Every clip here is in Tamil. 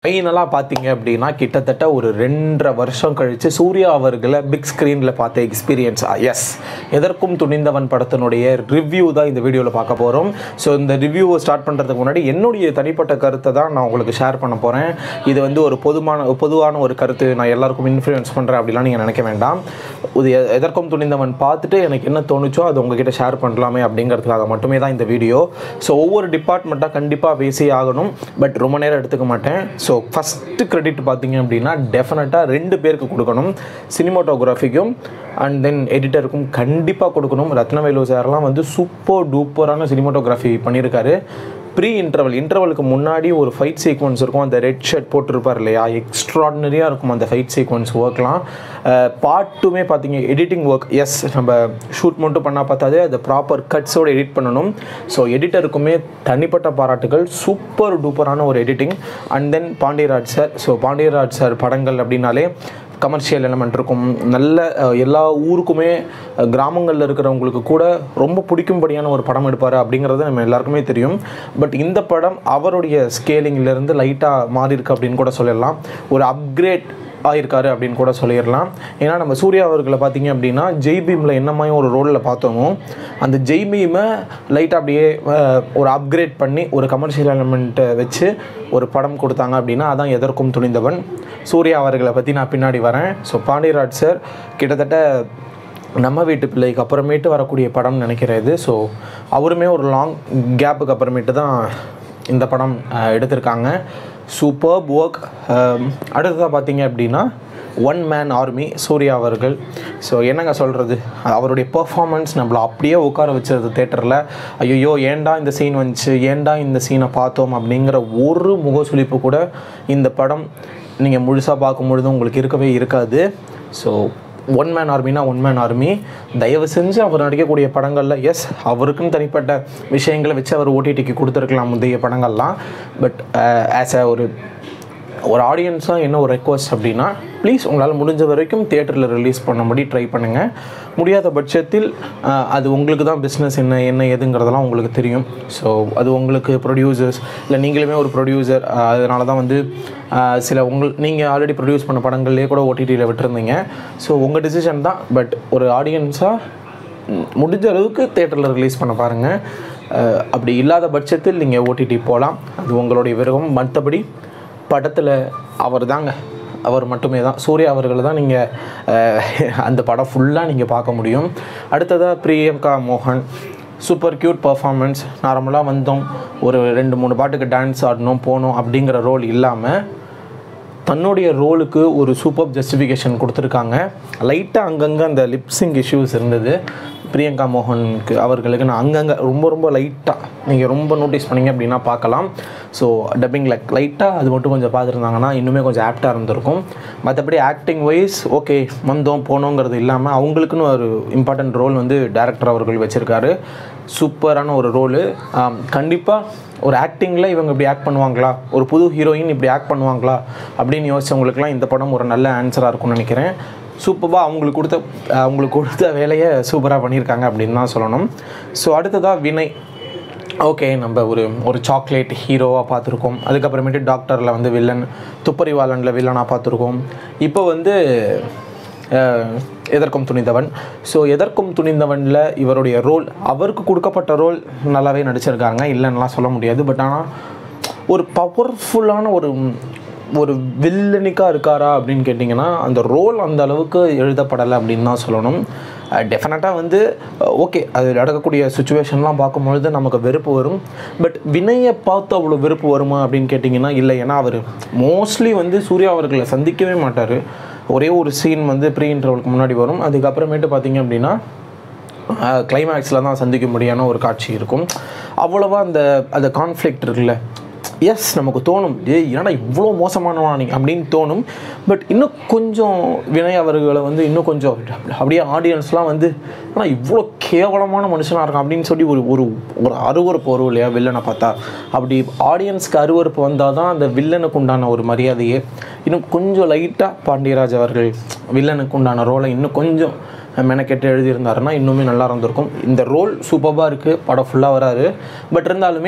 ஃபைனலாக பார்த்தீங்க அப்படின்னா கிட்டத்தட்ட ஒரு ரெண்டரை வருஷம் கழித்து சூர்யா அவர்களை பிக் ஸ்க்ரீனில் பார்த்த எக்ஸ்பீரியன்ஸ் எஸ் எதற்கும் துணிந்தவன் படத்தினுடைய ரிவ்யூ தான் இந்த வீடியோவில் பார்க்க போகிறோம் ஸோ இந்த ரிவ்யூவை ஸ்டார்ட் பண்ணுறதுக்கு முன்னாடி என்னுடைய தனிப்பட்ட கருத்தை தான் நான் உங்களுக்கு ஷேர் பண்ண போகிறேன் இது வந்து ஒரு பொதுமான பொதுவான ஒரு கருத்து நான் எல்லாருக்கும் இன்ஃப்ளூயன்ஸ் பண்ணுறேன் அப்படிலாம் நீங்கள் நினைக்க வேண்டாம் இது எ- எதற்கும் துணிந்தவன் பார்த்துட்டு எனக்கு என்ன தோணுச்சோ அது உங்ககிட்ட ஷேர் பண்ணலாமே அப்படிங்கிறதுக்காக மட்டுமே தான் இந்த வீடியோ ஸோ ஒவ்வொரு டிபார்ட்மெண்ட்டாக கண்டிப்பாக பேசி ஆகணும் பட் ரொம்ப நேரம் எடுத்துக்க மாட்டேன் ஸோ ஃபஸ்ட்டு கிரெடிட் பார்த்தீங்க அப்படின்னா டெஃபினட்டாக ரெண்டு பேருக்கு கொடுக்கணும் சினிமாட்டோகிராஃபிக்கும் அண்ட் தென் எடிட்டருக்கும் கண்டிப்பாக கொடுக்கணும் ரத்னவேலு சார்லாம் வந்து சூப்பர் டூப்பரான சினிமாட்டோகிராஃபி பண்ணியிருக்காரு ப்ரீ இன்டர்வல் இன்டர்வலுக்கு முன்னாடி ஒரு ஃபைட் சீக்வன்ஸ் இருக்கும் அந்த ரெட் ஷர்ட் போட்டிருப்பார் இல்லையா எக்ஸ்ட்ராடினரியாக இருக்கும் அந்த ஃபைட் சீக்வன்ஸ் ஒர்க்லாம் பாட்டுமே பார்த்தீங்க எடிட்டிங் ஒர்க் எஸ் நம்ம ஷூட் மட்டும் பண்ணால் பார்த்தாதே அது ப்ராப்பர் கட்ஸோடு எடிட் பண்ணணும் ஸோ எடிட்டருக்குமே தனிப்பட்ட பாராட்டுகள் சூப்பர் டூப்பரான ஒரு editing and then Pandiraj sir so Pandiraj sir படங்கள் அப்படின்னாலே கமர்ஷியல் எலமெண்ட் இருக்கும் நல்ல அஹ், எல்லா ஊருக்குமே அஹ், கிராமங்களில் இருக்கிறவங்களுக்கு கூட ரொம்ப பிடிக்கும்படியான ஒரு படம் எடுப்பார் அப்படிங்கிறது நம்ம எல்லாருக்குமே தெரியும் பட் இந்த படம் அவருடைய ஸ்கேலிங்லேருந்து லைட்டாக மாறி இருக்கு அப்படின்னு கூட சொல்லலாம் ஒரு அப்கிரேட் ஆயிருக்காரு அப்படின்னு கூட சொல்லிடலாம் ஏன்னா நம்ம சூர்யா அவர்களை பார்த்தீங்க அப்படின்னா ஜெய் பீமில் என்ன மாதிரி ஒரு ரோலில் பார்த்தோமோ அந்த ஜெய் பீமை லைட்டாக அப்படியே அஹ், ஒரு அப்கிரேட் பண்ணி ஒரு கமர்ஷியல் எலமெண்ட்டை வச்சு ஒரு படம் கொடுத்தாங்க அப்படின்னா அதான் எதற்கும் துணிந்தவன் சூர்யா அவர்களை பற்றி நான் பின்னாடி வரேன் ஸோ பாண்டியராஜ் சார் கிட்டத்தட்ட நம்ம வீட்டு பிள்ளைக்கு அப்புறமேட்டு வரக்கூடிய படம்னு நினைக்கிறேன் இது ஸோ அவருமே ஒரு லாங் கேப்புக்கு அப்புறமேட்டு தான் இந்த படம் அஹ், எடுத்திருக்காங்க சூப்பர் ஒர்க் அடுத்ததாக பார்த்தீங்க அப்படின்னா ஒன் மேன் ஆர்மி சூர்யா அவர்கள் ஸோ என்னங்க சொல்கிறது அவருடைய பெர்ஃபார்மன்ஸ் நம்மளை அப்படியே உட்கார வச்சது தேட்டரில் ஐயோ ஏன்டா இந்த சீன் வந்துச்சு ஏன்டா இந்த சீனை பார்த்தோம் அப்படிங்கிற ஒரு முகசுளிப்பு கூட இந்த படம் நீங்கள் முழுசாக பார்க்கும் பொழுது உங்களுக்கு இருக்கவே இருக்காது ஸோ ஒன் மேன் ஆர்மினா ஒன் மேன் ஆர்மி தயவு செஞ்சு அவர் நடிக்கக்கூடிய படங்களில் எஸ் அவருக்குன்னு தனிப்பட்ட விஷயங்களை வச்சு அவர் ஓடிடிக்கு கொடுத்துருக்கலாம் முந்தைய படங்கள்லாம் பட் ஆஸ் அ ஒரு ஒரு ஆடியன்ஸாக என்ன ஒரு ரெக்வஸ்ட் அப்படின்னா ப்ளீஸ் உங்களால் முடிஞ்ச வரைக்கும் தியேட்டரில் ரிலீஸ் பண்ணும்படி ட்ரை பண்ணுங்கள் முடியாத பட்சத்தில் அஹ், அது உங்களுக்கு தான் பிஸ்னஸ் என்ன என்ன ஏதுங்கிறதெல்லாம் உங்களுக்கு தெரியும் ஸோ அது உங்களுக்கு ப்ரொடியூசர்ஸ் இல்லை நீங்களுமே ஒரு ப்ரொடியூசர் அதனால தான் வந்து அஹ், சில உங்கள் நீங்கள் ஆல்ரெடி ப்ரொடியூஸ் பண்ண படங்கள்லேயே கூட ஓடிடியில் விட்டுருந்தீங்க ஸோ உங்கள் டிசிஷன் தான் பட் ஒரு ஆடியன்ஸாக முடிஞ்ச அளவுக்கு தேட்டரில் ரிலீஸ் பண்ண பாருங்கள் அஹ், அப்படி இல்லாத பட்சத்தில் நீங்கள் ஓடிடி போகலாம் அது உங்களுடைய விருப்பம் மற்றபடி படத்தில் அவர் தாங்க அவர் மட்டுமே தான் சூர்யா அவர்கள் தான் நீங்கள் அந்த படம் ஃபுல்லாக நீங்கள் பார்க்க முடியும் அடுத்ததாக பிரியங்கா மோகன் சூப்பர் க்யூட் பர்ஃபார்மன்ஸ் நார்மலாக வந்தோம் ஒரு ரெண்டு மூணு பாட்டுக்கு டான்ஸ் ஆடணும் போகணும் அப்படிங்கிற ரோல் இல்லாமல் தன்னுடைய ரோலுக்கு ஒரு சூப்பர் ஜஸ்டிஃபிகேஷன் கொடுத்துருக்காங்க லைட்டாக அங்கங்கே அந்த லிப்ஸிங் இஷ்யூஸ் இருந்தது பிரியங்கா மோகனுக்கு அவர்களுக்கு நான் அங்கங்கே ரொம்ப ரொம்ப லைட்டாக நீங்கள் ரொம்ப நோட்டீஸ் பண்ணீங்க அப்படின்னா பார்க்கலாம் ஸோ டப்பிங்கில் லைட்டாக அது மட்டும் கொஞ்சம் பார்த்துருந்தாங்கன்னா இன்னுமே கொஞ்சம் ஆப்டாக இருந்திருக்கும் மற்றபடி ஆக்டிங் வைஸ் ஓகே வந்தோம் போனோங்கிறது இல்லாமல் அவங்களுக்குன்னு ஒரு இம்பார்ட்டன்ட் ரோல் வந்து டேரக்டர் அவர்கள் வச்சுருக்காரு சூப்பரான ஒரு ரோலு கண்டிப்பாக ஒரு ஆக்டிங்கில் இவங்க இப்படி ஆக்ட் பண்ணுவாங்களா ஒரு புது ஹீரோயின் இப்படி ஆக்ட் பண்ணுவாங்களா அப்படின்னு யோசிச்சவங்களுக்குலாம் இந்த படம் ஒரு நல்ல ஆன்சராக இருக்கும்னு நினைக்கிறேன் சூப்பராக அவங்களுக்கு கொடுத்த அவங்களுக்கு கொடுத்த வேலையை சூப்பராக பண்ணியிருக்காங்க அப்படின்னு தான் சொல்லணும் ஸோ அடுத்ததாக வினய் ஓகே நம்ம ஒரு ஒரு சாக்லேட் ஹீரோவாக பார்த்துருக்கோம் அதுக்கப்புறமேட்டு டாக்டரில் வந்து வில்லன் துப்பறிவாளனில் வில்லனாக பார்த்துருக்கோம் இப்போ வந்து அஹ், எதற்கும் துணிந்தவன் ஸோ எதற்கும் துணிந்தவனில் இவருடைய ரோல் அவருக்கு கொடுக்கப்பட்ட ரோல் நல்லாவே நடிச்சிருக்காங்க இல்லைன்னுலாம் சொல்ல முடியாது பட் ஆனால் ஒரு பவர்ஃபுல்லான ஒரு ஒரு வில்லனிக்காக இருக்காரா அப்படின்னு கேட்டிங்கன்னா அந்த ரோல் அந்த அளவுக்கு எழுதப்படலை அப்படின்னு தான் சொல்லணும் டெஃபினட்டாக வந்து ஓகே அது நடக்கக்கூடிய சுச்சுவேஷன்லாம் பார்க்கும்பொழுது நமக்கு வெறுப்பு வரும் பட் வினயை பார்த்து அவ்வளோ வெறுப்பு வருமா அப்படின்னு கேட்டிங்கன்னா இல்லை ஏன்னா அவர் மோஸ்ட்லி வந்து சூர்யா அவர்களை சந்திக்கவே மாட்டார் ஒரே ஒரு சீன் வந்து ப்ரீ இன்டர்வலுக்கு முன்னாடி வரும் அதுக்கப்புறமேட்டு பார்த்தீங்க அப்படின்னா கிளைமேக்ஸில் தான் சந்திக்க முடியான ஒரு காட்சி இருக்கும் அவ்வளோவா அந்த அந்த கான்ஃப்ளிக்ட் இருக்குல்ல எஸ் நமக்கு தோணும் ஏய் என்னடா இவ்வளோ மோசமானவா நீ அப்படின்னு தோணும் பட் இன்னும் கொஞ்சம் வினய் அவர்களை வந்து இன்னும் கொஞ்சம் அப்படியே ஆடியன்ஸ்லாம் வந்து ஆனால் இவ்வளோ கேவலமான மனுஷனாக இருக்கான் அப்படின்னு சொல்லி ஒரு ஒரு ஒரு அருவறுப்பு வரும் இல்லையா வில்லனை பார்த்தா அப்படி ஆடியன்ஸ்க்கு அருவறுப்பு வந்தால் தான் அந்த வில்லனுக்கு உண்டான ஒரு மரியாதையே இன்னும் கொஞ்சம் லைட்டாக பாண்டியராஜ் அவர்கள் வில்லனுக்கு உண்டான ரோலை இன்னும் கொஞ்சம் மெனக்கெட்டு எழுதியிருந்தாருன்னா இன்னுமே நல்லா இருந்திருக்கும் இந்த ரோல் சூப்பராக இருக்குது படம் ஃபுல்லாக வராரு பட் இருந்தாலுமே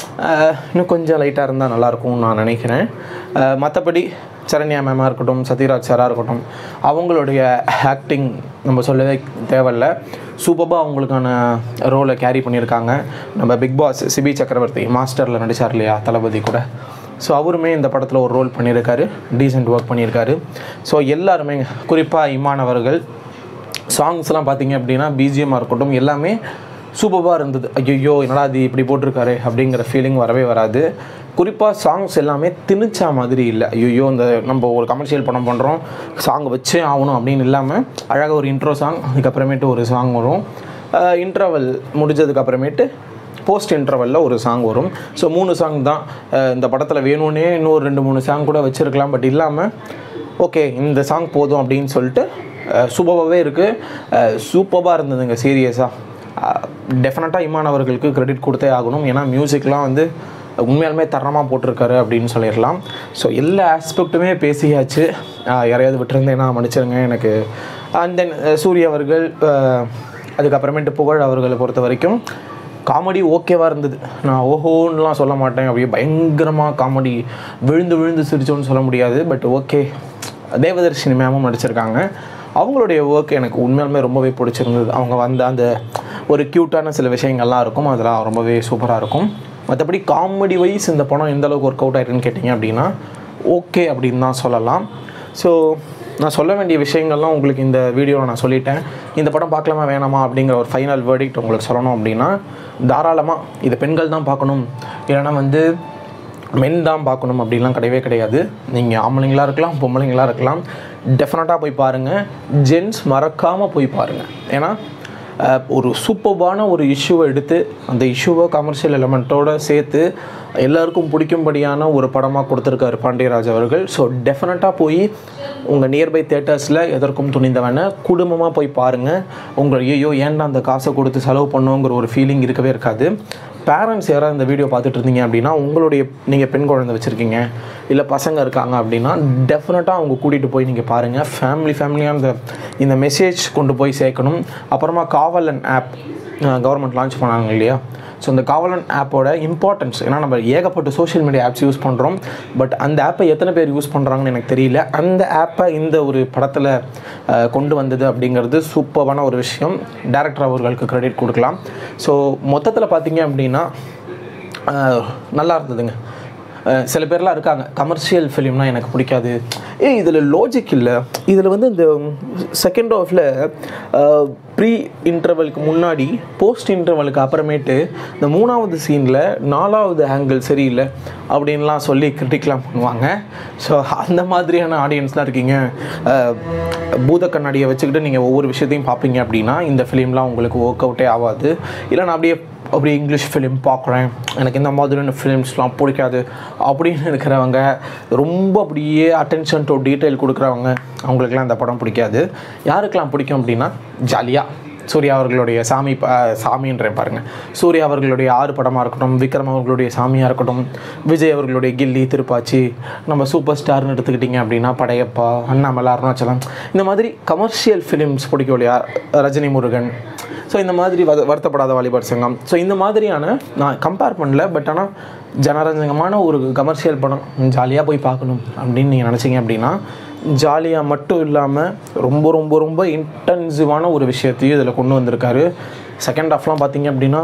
அஹ், இன்னும் கொஞ்சம் லைட்டாக இருந்தால் நல்லாயிருக்கும்னு நான் நினைக்கிறேன் அஹ், மற்றபடி சரண்யா மேமாக இருக்கட்டும் சத்யராஜ் சாராக இருக்கட்டும் அவங்களுடைய ஆக்டிங் நம்ம சொல்லவே தேவையில்ல சூப்பராக அவங்களுக்கான ரோலை கேரி பண்ணியிருக்காங்க நம்ம பிக் பாஸ் சிபி சக்கரவர்த்தி மாஸ்டரில் நடிச்சார் இல்லையா தளபதி கூட ஸோ அவருமே இந்த படத்தில் ஒரு ரோல் பண்ணியிருக்காரு டீசெண்ட் ஒர்க் பண்ணியிருக்காரு ஸோ எல்லாருமே குறிப்பாக இமானவர்கள் சாங்ஸ்லாம் பார்த்தீங்க அப்படின்னா பிஜிஎம்மாக இருக்கட்டும் எல்லாமே சூப்பராக இருந்தது ஐயோ என்னடா அது இப்படி போட்டிருக்காரு அப்படிங்கிற ஃபீலிங் வரவே வராது குறிப்பாக சாங்ஸ் எல்லாமே திணிச்சா மாதிரி இல்லை ஐயோ இந்த நம்ம ஒரு கமர்ஷியல் படம் பண்ணுறோம் சாங் வச்சே ஆகணும் அப்படின்னு இல்லாமல் அழகாக ஒரு இன்ட்ரோ சாங் அதுக்கப்புறமேட்டு ஒரு சாங் வரும் இன்டர்வல் முடிஞ்சதுக்கு அப்புறமேட்டு போஸ்ட் இன்டர்வலில் ஒரு சாங் வரும் ஸோ மூணு சாங் தான் அஹ் இந்த படத்தில் வேணும்னே இன்னொரு ரெண்டு மூணு சாங் கூட வச்சுருக்கலாம் பட் இல்லாமல் ஓகே இந்த சாங் போதும் அப்படின்னு சொல்லிட்டு சூப்பராகவே இருக்குது சூப்பராக இருந்ததுங்க சீரியஸாக டெஃபினட்டாக இமான் அவர்களுக்கு கிரெடிட் கொடுத்தே ஆகணும் ஏன்னா மியூசிக்லாம் வந்து உண்மையாலுமே தரமாக போட்டிருக்காரு அப்படின்னு சொல்லிடலாம் ஸோ எல்லா ஆஸ்பெக்ட்டுமே பேசியாச்சு அஹ் யாரையாவது விட்டுருந்தேன்னா மன்னிச்சிருங்க எனக்கு அண்ட் தென் சூரிய அவர்கள் அஹ் அதுக்கப்புறமேட்டு புகழ் அவர்களை பொறுத்த வரைக்கும் காமெடி ஓகேவாக இருந்தது நான் ஓஹோன்னுலாம் சொல்ல மாட்டேன் அப்படியே பயங்கரமாக காமெடி விழுந்து விழுந்து சிரிச்சோன்னு சொல்ல முடியாது பட் ஓகே தேவதர்ஷினி மேமும் நடிச்சிருக்காங்க அவங்களுடைய ஒர்க் எனக்கு உண்மையாலுமே ரொம்பவே பிடிச்சிருந்தது அவங்க வந்த அந்த ஒரு க்யூட்டான சில விஷயங்கள்லாம் இருக்கும் அதெல்லாம் ரொம்பவே சூப்பராக இருக்கும் மற்றபடி காமெடி வைஸ் இந்த படம் எந்த அளவுக்கு ஒர்க் அவுட் ஆயிருக்குன்னு கேட்டிங்க அப்படின்னா ஓகே அப்படின்னு தான் சொல்லலாம் ஸோ நான் சொல்ல வேண்டிய விஷயங்கள்லாம் உங்களுக்கு இந்த வீடியோவில் நான் சொல்லிட்டேன் இந்த படம் பார்க்கலாமா வேணாமா அப்படிங்கிற ஒரு ஃபைனல் வேர்டிக்ட் உங்களுக்கு சொல்லணும் அப்படின்னா தாராளமாக இது பெண்கள் தான் பார்க்கணும் இல்லைன்னா வந்து மென் தான் பார்க்கணும் அப்படிலாம் கிடையவே கிடையாது நீங்கள் ஆம்பளைங்களா இருக்கலாம் பொம்பளைங்களா இருக்கலாம் டெஃபினட்டாக போய் பாருங்கள் ஜென்ஸ் மறக்காமல் போய் பாருங்கள் ஏன்னா அஹ், ஒரு சூப்பர்பான ஒரு இஷ்யூவை எடுத்து அந்த இஷ்யூவை கமர்ஷியல் எலமெண்ட்டோட சேர்த்து எல்லாருக்கும் பிடிக்கும்படியான ஒரு படமாக கொடுத்துருக்காரு பாண்டியராஜ் அவர்கள் ஸோ டெஃபினட்டாக போய் உங்கள் நியர்பை தேட்டர்ஸில் எதற்கும் துணிந்தவன குடும்பமாக போய் பாருங்கள் உங்கள் ஐயோ ஏன்டா அந்த காசை கொடுத்து செலவு பண்ணுங்கிற ஒரு ஃபீலிங் இருக்கவே இருக்காது பேரண்ட்ஸ் யாராவது இந்த வீடியோ பார்த்துட்டு இருந்தீங்க அப்படின்னா உங்களுடைய நீங்கள் பெண் குழந்தை வச்சுருக்கீங்க இல்லை பசங்க இருக்காங்க அப்படின்னா டெஃபினட்டாக அவங்க கூட்டிகிட்டு போய் நீங்கள் பாருங்கள் ஃபேமிலி ஃபேமிலியாக இந்த இந்த மெசேஜ் கொண்டு போய் சேர்க்கணும் அப்புறமா காவலன் ஆப் கவர்மெண்ட் லான்ச் பண்ணாங்க இல்லையா ஸோ இந்த காவலன் ஆப்போட இம்பார்ட்டன்ஸ் ஏன்னா நம்ம ஏகப்பட்ட சோஷியல் மீடியா ஆப்ஸ் யூஸ் பண்ணுறோம் பட் அந்த ஆப்பை எத்தனை பேர் யூஸ் பண்ணுறாங்கன்னு எனக்கு தெரியல அந்த ஆப்பை இந்த ஒரு படத்தில் கொண்டு வந்தது அப்படிங்கிறது சூப்பரான ஒரு விஷயம் டேரக்டர் அவர்களுக்கு கிரெடிட் கொடுக்கலாம் ஸோ மொத்தத்தில் பார்த்தீங்க அப்படின்னா அஹ், நல்லா இருந்ததுங்க அஹ், சில பேர்லாம் இருக்காங்க கமர்ஷியல் ஃபிலிம்னா எனக்கு பிடிக்காது ஏய் இதில் லாஜிக் இல்லை இதில் வந்து இந்த செகண்ட் ஆஃபில் ப்ரீ இன்டர்வலுக்கு முன்னாடி போஸ்ட் இன்டர்வலுக்கு அப்புறமேட்டு இந்த மூணாவது சீனில் நாலாவது ஆங்கிள் சரியில்லை அப்படின்லாம் சொல்லி கிரிட்டிக்லாம் பண்ணுவாங்க ஸோ அந்த மாதிரியான ஆடியன்ஸ்லாம் இருக்கீங்க அஹ், பூத கண்ணாடியை வச்சுக்கிட்டு நீங்கள் ஒவ்வொரு விஷயத்தையும் பார்ப்பீங்க அப்படின்னா இந்த ஃபிலிம்லாம் உங்களுக்கு ஒர்க் அவுட்டே ஆகாது இல்லை நான் அப்படியே அப்படி இங்கிலீஷ் ஃபிலிம் பார்க்குறேன் எனக்கு இந்த மாதிரியான ஃபிலிம்ஸ்லாம் பிடிக்காது அப்படின்னு இருக்கிறவங்க ரொம்ப அப்படியே அட்டென்ஷன் டு டீட்டெயில் கொடுக்குறவங்க அவங்களுக்குலாம் இந்த படம் பிடிக்காது யாருக்கெல்லாம் பிடிக்கும் அப்படின்னா ஜாலியாக சூர்யா அவர்களுடைய சாமி ப- சாமின்றேன் பாருங்கள் சூர்யா அவர்களுடைய ஆறு படமாக இருக்கட்டும் விக்ரம் அவர்களுடைய சாமியாக இருக்கட்டும் விஜய் அவர்களுடைய கில்லி திருப்பாச்சி நம்ம சூப்பர் ஸ்டார்னு எடுத்துக்கிட்டிங்க அப்படின்னா படையப்பா அண்ணாமலை அருணாச்சலம் இந்த மாதிரி கமர்ஷியல் ஃபிலிம்ஸ் பிடிக்கும் இல்லையா ரஜினி முருகன் ஸோ இந்த மாதிரி வத வருத்தப்படாத வாலிபர் சங்கம் ஸோ இந்த மாதிரியான நான் கம்பேர் பண்ணல பட் ஆனால் ஜனரஞ்சகமான ஒரு கமர்ஷியல் படம் ஜாலியாக போய் பார்க்கணும் அப்படின்னு நீங்கள் நினச்சிங்க அப்படின்னா ஜாலியாக மட்டும் இல்லாமல் ரொம்ப ரொம்ப ரொம்ப இன்டென்சிவான ஒரு விஷயத்தையும் இதில் கொண்டு வந்திருக்காரு செகண்ட் ஹாஃப்லாம் பார்த்தீங்க அப்படின்னா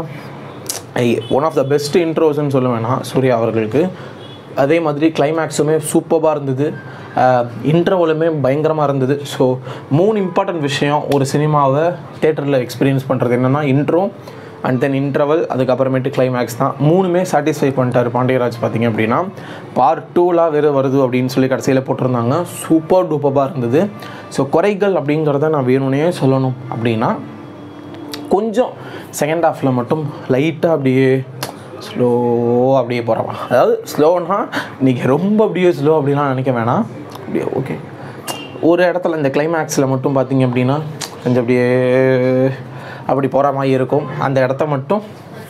ஒன் ஆஃப் த பெஸ்ட் இன்ட்ரோஸ்ன்னு சொல்லுவேன் நான் சூர்யா அவர்களுக்கு அதே மாதிரி கிளைமேக்ஸுமே சூப்பராக இருந்தது இன்டர்வலுமே பயங்கரமாக இருந்தது ஸோ மூணு இம்பார்ட்டன்ட் விஷயம் ஒரு சினிமாவை தேட்டரில் எக்ஸ்பீரியன்ஸ் பண்ணுறது என்னென்னா இன்ட்ரோ அண்ட் தென் இன்டர்வல் அதுக்கப்புறமேட்டு கிளைமேக்ஸ் தான் மூணுமே சாட்டிஸ்ஃபை பண்ணிட்டார் பாண்டியராஜ் பார்த்தீங்க அப்படின்னா பார்ட் டூலாம் வேறு வருது அப்படின்னு சொல்லி கடைசியில் போட்டிருந்தாங்க சூப்பர் டூப்பராக இருந்தது ஸோ குறைகள் அப்படிங்கிறத நான் வேணும்னே சொல்லணும் அப்படின்னா கொஞ்சம் செகண்ட் ஹாஃபில் மட்டும் லைட்டாக அப்படியே ஸ்லோ அப்படியே போகிறவா அதாவது ஸ்லோனா நீங்கள் ரொம்ப அப்படியே ஸ்லோ அப்படிலாம் நினைக்க வேணாம் அப்படியே ஓகே ஒரு இடத்துல இந்த கிளைமேக்ஸில் மட்டும் பார்த்தீங்க அப்படின்னா கொஞ்சம் அப்படியே அப்படி போகிற மாதிரி இருக்கும் அந்த இடத்த மட்டும்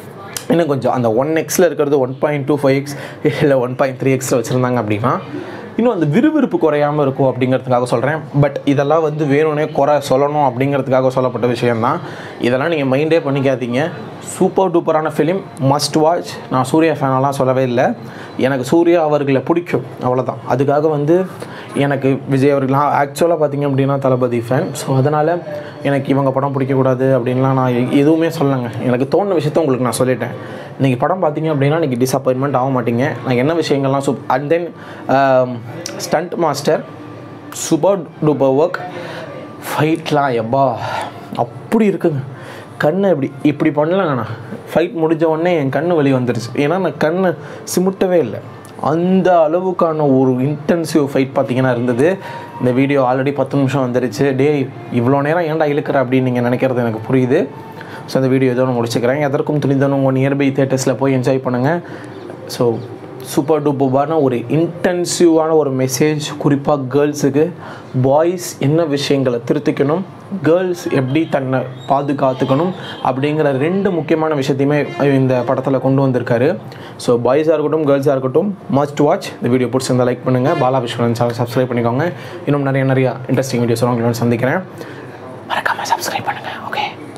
இன்னும் கொஞ்சம் அந்த ஒன் எக்ஸில் இருக்கிறது one point two five x இல்லை ஒன் பாயிண்ட் த்ரீ எக்ஸில் வச்சுருந்தாங்க அப்படின்னா இன்னும் அந்த விறுவிறுப்பு குறையாமல் இருக்கும் அப்படிங்கிறதுக்காக சொல்கிறேன் பட் இதெல்லாம் வந்து வேணும்னே குறை சொல்லணும் அப்படிங்கிறதுக்காக சொல்லப்பட்ட விஷயம்தான் இதெல்லாம் நீங்கள் மைண்டே பண்ணிக்காதீங்க சூப்பர் டூப்பரான ஃபிலிம் மஸ்ட் வாட்ச் நான் சூர்யா ஃபேனெல்லாம் சொல்லவே இல்லை எனக்கு சூர்யா அவர்களை பிடிக்கும் அவ்வளோதான் அதுக்காக வந்து எனக்கு விஜய் அவர்கள் ஆக்சுவலாக பார்த்தீங்க அப்படின்னா தளபதி ஃபேன் ஸோ அதனால் எனக்கு இவங்க படம் பிடிக்கக்கூடாது அப்படின்லாம் நான் எ- எதுவுமே சொல்லலைங்க எனக்கு தோணுன விஷயத்த உங்களுக்கு நான் சொல்லிட்டேன் நீங்கள் படம் பார்த்தீங்க அப்படின்னா நீங்கள் டிசப்பாயின்மெண்ட் ஆக மாட்டீங்க நான் என்ன விஷயங்கள்லாம் சூப் and then stunt master super duper work ஃபைட்லாம் எப்பா அப்படி இருக்குங்க கண்ணை இப்படி இப்படி பண்ணலங்கண்ணா ஃபைட் முடிஞ்ச உடனே என் கண்ணு வலி வந்துருச்சு ஏன்னா நான் கண்ணை சிமுட்டவே இல்லை அந்த அளவுக்கான ஒரு இன்டென்சிவ் ஃபைட் பார்த்தீங்கன்னா இருந்தது இந்த வீடியோ ஆல்ரெடி பத்து நிமிஷம் வந்துருச்சு டேய் இவ்வளோ நேரம் ஏன்டா இழுக்கிற அப்படின்னு நீங்கள் நினைக்கிறது எனக்கு புரியுது ஸோ அந்த வீடியோ இதோட முடிச்சுக்கிறேன் எதற்கும் துணிந்தனும் உங்கள் நியர்பை தேட்டர்ஸில் போய் என்ஜாய் பண்ணுங்கள் ஸோ சூப்பர் டூப்பரான ஒரு இன்டென்சிவான ஒரு மெசேஜ் குறிப்பாக கேர்ள்ஸுக்கு பாய்ஸ் என்ன விஷயங்களை திருத்திக்கணும் கேர்ள்ஸ் எப்படி தன்னை பாதுகாத்துக்கணும் அப்படிங்கிற ரெண்டு முக்கியமான விஷயத்தையுமே இந்த படத்தில் கொண்டு வந்திருக்காரு ஸோ பாய்ஸாக இருக்கட்டும் கேர்ள்ஸாக இருக்கட்டும் மஸ்ட் வாட்ச் இந்த வீடியோ பிடிச்சிருந்தா லைக் பண்ணுங்கள் பாலா விஸ்வரன் சேனல் சப்ஸ்கிரைப் பண்ணிக்கோங்க இன்னும் நிறைய நிறைய இன்ட்ரெஸ்டிங் வீடியோஸ் உங்களை சந்திக்கிறேன் மறக்காமல் சப்ஸ்கிரைப் பண்ணுங்கள் ஓகே